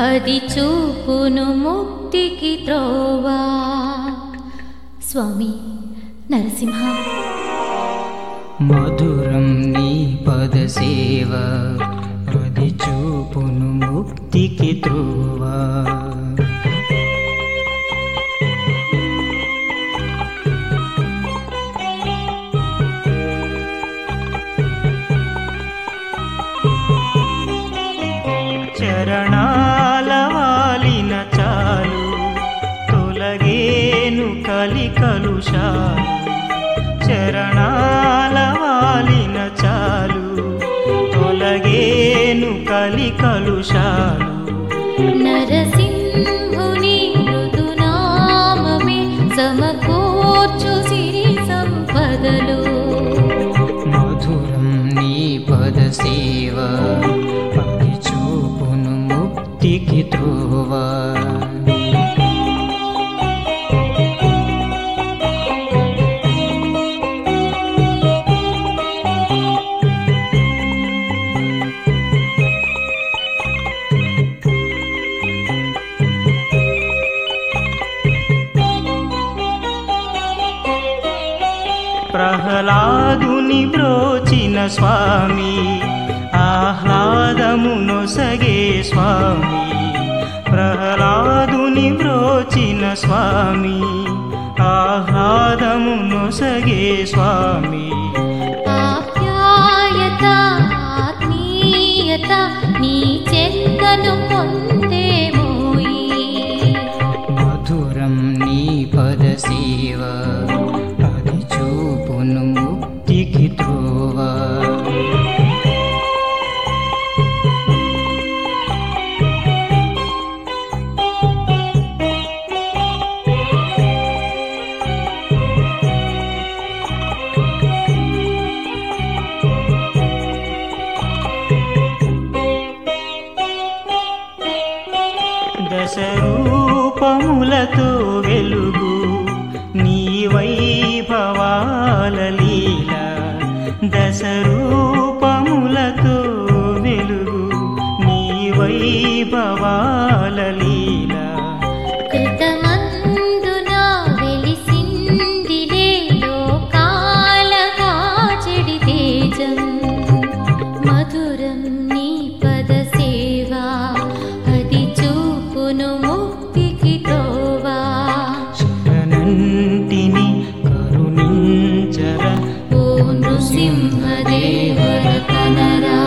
అది చూపును ముక్తికి త్రోవా స్వామి నరసింహ మధురం నీ పద సేవ అది చూపును ముక్తికి త్రువా చరణాల వాలిన చాలు తొలగేను కలి కలుషాలు చరణాల వాలిన చాలు తొలగేను కలి కలుషాలు నరసింహుని మృదునామమే సమకూర్చు సిరి సంపదలు మధురం నీ పద సేవ అది చూపును ముక్తికి త్రువా ప్రహ్లాదుని బ్రోచిన స్వామి ఆహ్లాదము నొసగే స్వామి ప్రహ్లాదుని బ్రోచిన స్వామి ఆహ్లాదము నొసగే స్వామి ఆప్యాయత ఆత్మీయత నీ చెంతను పొందేమోయి మధురం నీ పద సేవ అది చూపును ముక్తికి త్రోవా దశ రూపములతో వెలుగు నీ వైభవాల లీల దశ రూపములతో వెలుగు నీ వైభవాల లీల కృతమందున వెలిసిందిలే లోకాల కాచెడి తేజం మధురం నీ పద సేవా అది చూపును ముక్తికి తోవా శరణంటిని కరుణించర ఓ నృసింహదేవర కనరా